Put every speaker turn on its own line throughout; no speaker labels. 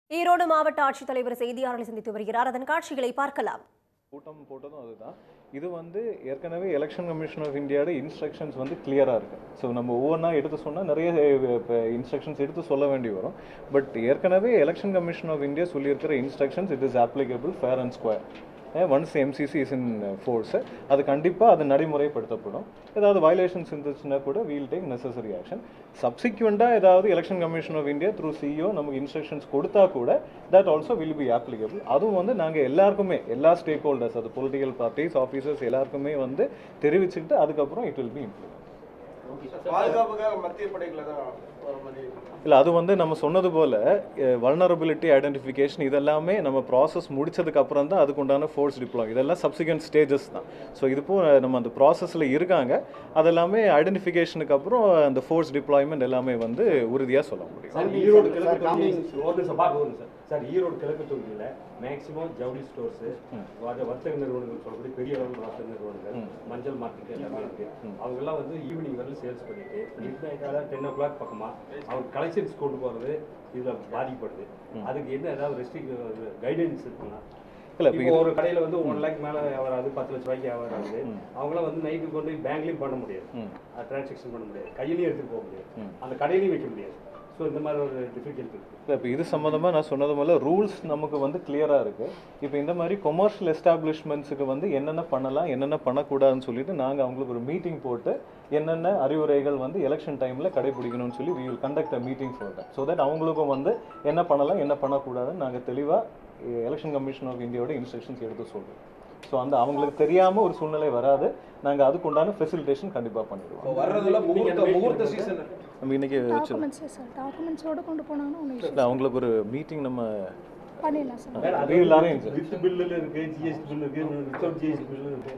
ஈரோடு மாவட்ட ஆட்சித்தலைவர் செய்தியாளர்களை சந்தித்து வருகிறார் அதன் காட்சிகளை பார்க்கலாம்
கூட்டம் போட்டதும் அதுதான் இது வந்து ஏற்கனவே எலெக்ஷன் கமிஷன் ஆஃப் இந்தியாவோட இன்ஸ்ட்ரக்ஷன்ஸ் வந்து கிளியராக இருக்கு ஸோ நம்ம ஒவ்வொன்றா எடுத்து சொன்னால் நிறைய இன்ஸ்ட்ரக்ஷன்ஸ் எடுத்து சொல்ல வேண்டி வரும் பட் ஏற்கனவே எலெக்ஷன் கமிஷன் ஆஃப் இந்தியா சொல்லியிருக்கிற instructions it is applicable fair and square once MCC is in force அது கண்டிப்பாக அது நடைமுறைப்படுத்தப்படும் ஏதாவது வயலேஷன்ஸ் இருந்துச்சுன்னா கூட வீல் டேக் நெசசரி ஆக்ஷன் சப்சிக்வெண்ட்டாக ஏதாவது election commission of India through CEO நமக்கு இன்ஸ்ட்ரக்ஷன்ஸ் கொடுத்தா கூட that also will be applicable அதுவும் வந்து நாங்கள் எல்லாருக்குமே எல்லா ஸ்டேக் ஹோல்டர்ஸ் அது பொலிட்டிக்கல் பார்ட்டிஸ் ஆஃபீஸர்ஸ் எல்லாருக்குமே வந்து தெரிவிச்சுக்கிட்டு அதுக்கப்புறம் இட் வில் பி இம்ப்ளிமெண்ட்
பாதுகாப்புக்காக மத்திய படைகளை தான் வர மாதிரி
இல்லை அது வந்து நம்ம சொன்னது போல் வல்னரபிலிட்டி ஐடென்டிஃபிகேஷன் இதெல்லாமே நம்ம ப்ராசஸ் முடிச்சதுக்கு அப்புறம் தான் அதுக்கு உண்டான ஃபோர்ஸ் டிப்ளாய் இதெல்லாம் சப்சிக்வெண்ட் ஸ்டேஜஸ் தான் ஸோ இது போ நம்ம அந்த ப்ராசஸில் இருக்காங்க அதெல்லாமே ஐடென்டிஃபிகேஷனுக்கு அப்புறம் அந்த ஃபோர்ஸ் டிப்ளாய்மெண்ட் எல்லாமே வந்து உறுதியாக சொல்ல முடியும்
சார் ஈரோடு கிழக்கு தொகுதி ஒரு நிமிஷம் பார்க்க ஒரு நிமிஷம் சார் ஈரோடு கிழக்கு தொகுதியில் மேக்ஸிமம் ஜவுளி ஸ்டோர்ஸ் வர்த்தக நிறுவனங்கள் சொல்லக்கூடிய பெரிய அளவில் வர்த்தக நிறுவனங்கள் மஞ்சள் மார்க்கெட் எல்லாமே இருக்கு அவங்க எல்லாம் வந்து ஈவினிங் வரையும் சேல்ஸ் பண்ணிட்டு மிட் நைட்டால டென் ஓ கிளாக் பக்கமா அவங்க கலெக்ஷன்ஸ் கொண்டு போறது இதுல பாதிக்கப்படுது அதுக்கு என்ன ஏதாவது ரெஸ்ட்ரிக் கைடன்ஸ் இருக்குங்களா
இல்லை இப்போ
இப்போ ஒரு கடையில வந்து ஒன் லேக் மேல வியாபாரம் ஆகுது பத்து லட்ச ரூபாய்க்கு வியாபாரம் ஆகுது அவங்களாம் வந்து நைட்டு கொண்டு போய் பேங்க்லயும் பண்ண முடியாது டிரான்சாக்ஷன் பண்ண முடியாது கையிலையும் எடுத்துட்டு போக முடியாது அந்த கடையிலையும் வைக்க முடியாது ஸோ இந்த மாதிரி ஒரு டிஃபிகல்ட் இருக்கு
இல்லை இப்போ இது சம்மந்தமாக நான் சொன்னது போல ரூல்ஸ் நமக்கு வந்து கிளியராக இருக்குது இப்போ இந்த மாதிரி கொமர்ஷியல் எஸ்டாப்ளிஷ்மெண்ட்ஸுக்கு வந்து என்னென்ன பண்ணலாம் என்னென்ன பண்ணக்கூடாதுன்னு சொல்லிட்டு நாங்கள் அவங்களுக்கு ஒரு மீட்டிங் போட்டு என்னென்ன அறிவுரைகள் வந்து எலெக்ஷன் டைமில் கடைபிடிக்கணும்னு சொல்லி we will conduct a meeting சொல்கிறேன் ஸோ தட் அவங்களுக்கும் வந்து என்ன பண்ணலாம் என்ன பண்ணக்கூடாதுன்னு நாங்கள் தெளிவாக எலெக்ஷன் கமிஷன் ஆஃப் இந்தியாவோட இன்ஸ்ட்ரக்ஷன்ஸ் எடுத்து சொல்கிறோம் ஸோ அந்த அவங்களுக்கு தெரியாமல் ஒரு சூழ்நிலை வராது நாங்கள் அதுக்குண்டான ஃபெசிலிட்டேஷன் கண்டிப்பாக பண்ணிடுவோம்
இப்போ வர்றதுல முகூர்த்த முகூர்த்த சீசன்
நம்ம இன்னைக்கு வச்சு
டாக்குமெண்ட்ஸ் சார் டாக்குமெண்ட்ஸோடு கொண்டு போனாங்கன்னா ஒன்றும்
இல்லை அவங்களுக்கு ஒரு மீட்டிங் நம்ம
பண்ணிடலாம் sir
we will arrange it.
With பில்லுல இருக்கு ஜிஎஸ்டி பில் இருக்கு வித்தவுட் ஜிஎஸ்டி பில் இருக்கு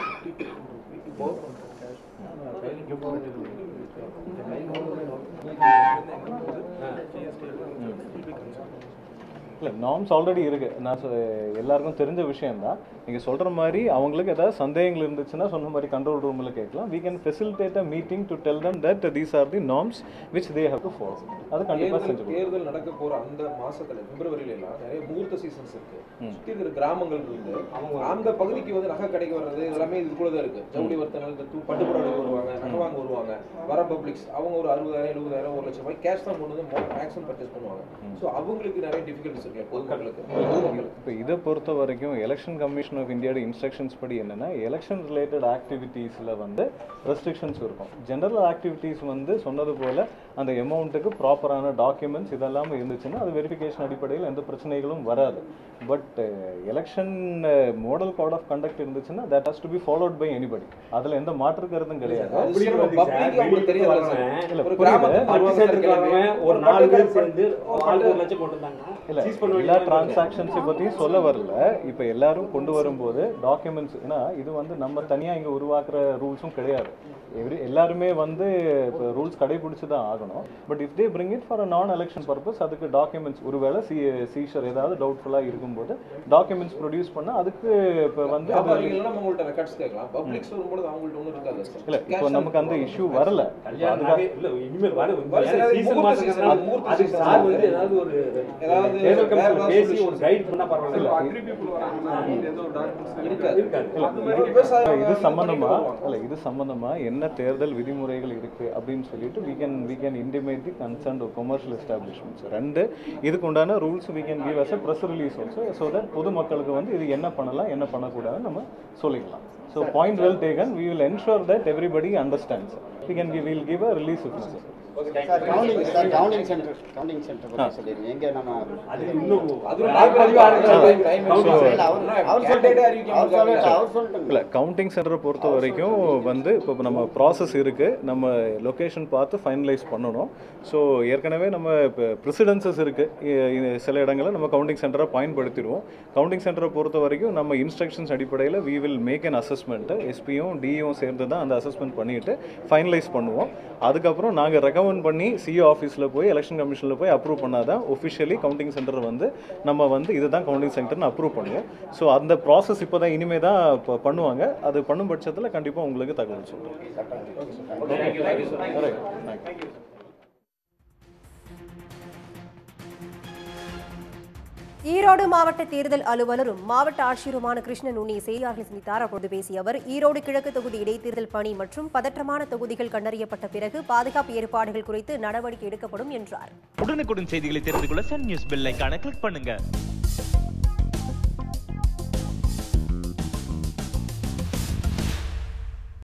இல்லை நார்ம்ஸ் ஆல்ரெடி இருக்கு நான் சொ- எல்லாருக்கும் தெரிஞ்ச விஷயம்தான் நீங்க சொல்ற மாதிரி அவங்களுக்கு ஏதாவது சந்தேகங்கள் இருந்துச்சுன்னா சொன்ன மாதிரி கண்ட்ரோல் ரூம்ல கேட்கலாம் we can facilitate a meeting to tell them that these are the norms which they have to follow அது கண்டிப்பா
தேர்தல்
செஞ்சு கொடுப்போம்.
தேர்தல் நடக்க போற அந்த மாசத்துல பிப்ரவரியில எல்லாம் நிறைய முகூர்த்த சீசன்ஸ் இருக்கு சுத்தி இருக்கிற கிராமங்கள் இருந்து அந்த பகுதிக்கு வந்து நகை கடைக்கு வர்றது எல்லாமே இது கூட தான் இருக்கு ஜவுளி வர்த்தகங்கள் இந்த தூ- பட்டுப்புடவை வருவாங்க நகை வாங்க வருவாங்க வர பப்ளிக்ஸ் அவங்க ஒரு அறுபதாயிரம் எழுபதாயிரம் ஒரு லட்சம் ரூபாய் கேஷ் தான் கொண்டு வந்து மேக்ஸிமம் பர்ச்சேஸ் பண்ணுவாங்க ஸோ அவங்களுக்கு நிறைய டிஃபிகல்ட்டிஸ் இருக்கு பொதுமக்களுக்கு பொதுமக்களுக்கு
இப்போ இதை பொறுத்த வரைக்கும் எலெக்ஷன் கமிஷன் ஆஃப் இந்தியாவோட இன்ஸ்ட்ரக்ஷன்ஸ் படி என்னன்னா எலெக்ஷன் ரிலேட்டட் ஆக்டிவிட்டீஸில் வந்து ரெஸ்ட்ரிக்ஷன்ஸ் இருக்கும் ஜெனரல் ஆக்டிவிட்டீஸ் வந்து சொன்னது போல அந்த அமௌண்ட்டுக்கு ப்ராப்பரான டாக்குமெண்ட்ஸ் இதெல்லாம் இருந்துச்சுன்னா அது வெரிஃபிகேஷன் அடிப்படையில் எந்த பிரச்சனைகளும் வராது but election model code of conduct இருந்துச்சுன்னா that has to be followed by anybody அதில் எந்த மாற்று கருத்தும் கிடையாது
அது நம்ம public அவங்களுக்கு தெரியாது
இல்ல,
ஒரு
புரியுது.
கிராமத்துக்கு
பட்டு
வருவாங்க
சென்டருக்கு
சார்
வரவன்
கிளம்பி.
ஒரு நாலு பேர்
பட்டு
சேர்ந்து
ஒரு
ஆளுக்கு ஒரு
பட்டு-
லட்சம் கொண்டு வந்தாங்கன்னா
இல்ல
சீஸ் பண்ண
எல்லா
வேண்டியது
டிரான்சாக்ஷன்ஸை பற்றியும் சொல்ல வரல இப்போ எல்லாரும் கொண்டு வரும்போது டாக்குமெண்ட்ஸ் ஏன்னா இது வந்து நம்ம தனியாக இங்கே உருவாக்குற ரூல்ஸும் கிடையாது எவ்ரி எல்லாருமே வந்து இப்போ ரூல்ஸ் கடைபிடிச்சு தான் ஆகணும் but if they bring it for a non election purpose அதுக்கு டாக்குமெண்ட்ஸ் ஒருவேளை சி சீஷர் ஏதாவது டவுட்ஃபுல்லாக இருக்கும்போது டாக்குமெண்ட்ஸ் ப்ரொடியூஸ் பண்ணால் அதுக்கு இப்போ வந்து அது
வியாபாரிகள்லாம் நம்ம உங்கள்ட்ட ரெக்கார்ட்ஸ் கேட்கலாம் பப்ளிக்ஸ் வரும்போது அவங்கள்ட்ட ஒன்றும் இருக்காது சார்.
இல்லை இப்போ
Cash
நமக்கு அந்த இஷ்யூ வரல
கல்யாணம்
அதுக்காக
நகை- இல்ல, இனிமேல் வரும். இந்த
வரும் சார்,
ஏன்னா
அது
season
முகூர்த்த
மாசம்
season,
இருக்கிறதுனால
அது முகூர்த்த
அதுக்கு
season
சார்
வந்து
வந்து ஏதாவது ஒரு
ஏதாவது
தேர்தல்
வேற
கமிஷன்
ஏதாவது
பேசி ஒரு
solutions.
கைட் பண்ணா பரவாயில்ல
இருக்காது
இருக்காது
அது மாதிரி விவசாயம்
இது சம்பந்தமா
வருவாங்க.
இல்ல இது சம்பந்தமா என்ன தேர்தல் விதிமுறைகள் இருக்கு அப்படின்னு சொல்லிட்டு we can we can intimate the concerned commercial establishments ரெண்டு இதுக்கு உண்டான rules we can give as a press release also so that பொதுமக்களுக்கு வந்து இது என்ன பண்ணலாம் என்ன பண்ணக்கூடாதுன்னு நம்ம சொல்லிக்கலாம் so point well taken we will ensure that everybody understands we can give we'll give a release if necessary
sir counting sir counting centre counting centre பற்றி சொல்லிடுங்க எங்க நம்ம
அது இன்னும்
அது ஒரு நாலு பதிவு ஆரம்பிச்சா time- time
So-
இருக்கு.
இல்ல, அவர் அவர்
candidate
சொல்லிட்டு
அறிவிக்க
அவர் சொல்லிட்டு
முடியாது.
அவர் சொல்லிட்டு
இல்லை கவுண்டிங் சென்டரை பொறுத்த வரைக்கும் வந்து இப்போ நம்ம ப்ராசஸ் இருக்குது நம்ம லொக்கேஷன் பார்த்து ஃபைனலைஸ் பண்ணணும் ஸோ ஏற்கனவே நம்ம இப்போ ப்ரெசிடென்சஸ் இருக்குது சில இடங்களில் நம்ம கவுண்டிங் சென்டரை பயன்படுத்திடுவோம் கவுண்டிங் சென்டரை பொறுத்த வரைக்கும் நம்ம இன்ஸ்ட்ரக்ஷன்ஸ் அடிப்படையில் we will make an assessment எஸ்பியும் டியும் சேர்ந்து தான் அந்த அசஸ்மெண்ட் பண்ணிவிட்டு ஃபைனலைஸ் பண்ணுவோம் அதுக்கப்புறம் நாங்கள் ரெக்கமெண்ட் பண்ணி சிஓ ஆஃபீஸில் போய் எலெக்ஷன் கமிஷனில் போய் அப்ரூவ் பண்ணாதான் ஒஃபிஷியலி கவுண்டிங் சென்டர் வந்து நம்ம வந்து இதுதான் கவுண்டிங் சென்டர்னு அப்ரூவ் பண்ணுவோம் ஸோ அந்த ப்ராசஸ் இப்போ தான் இனிமே தான் இப்போ பண்ணுவாங்க அது பண்ணும் பட்சத்தில் கண்டிப்பாக உங்களுக்கு தகவல் சொல்கிறோம் ரைட் தேங்க்யூ
ஈரோடு மாவட்ட தேர்தல் அலுவலரும் மாவட்ட ஆட்சியருமான கிருஷ்ணன் உன்னி செய்தியாளர்களை சந்தித்தார் அப்போது பேசிய அவர் ஈரோடு கிழக்கு தொகுதி இடைத்தேர்தல் பணி மற்றும் பதற்றமான தொகுதிகள் கண்டறியப்பட்ட பிறகு பாதுகாப்பு ஏற்பாடுகள் குறித்து நடவடிக்கை எடுக்கப்படும் என்றார்
உடனுக்குடன் செய்திகளை தெரிந்து கொள்ள சன் நியூஸ் பெல் ஐகானை கிளிக் பண்ணுங்க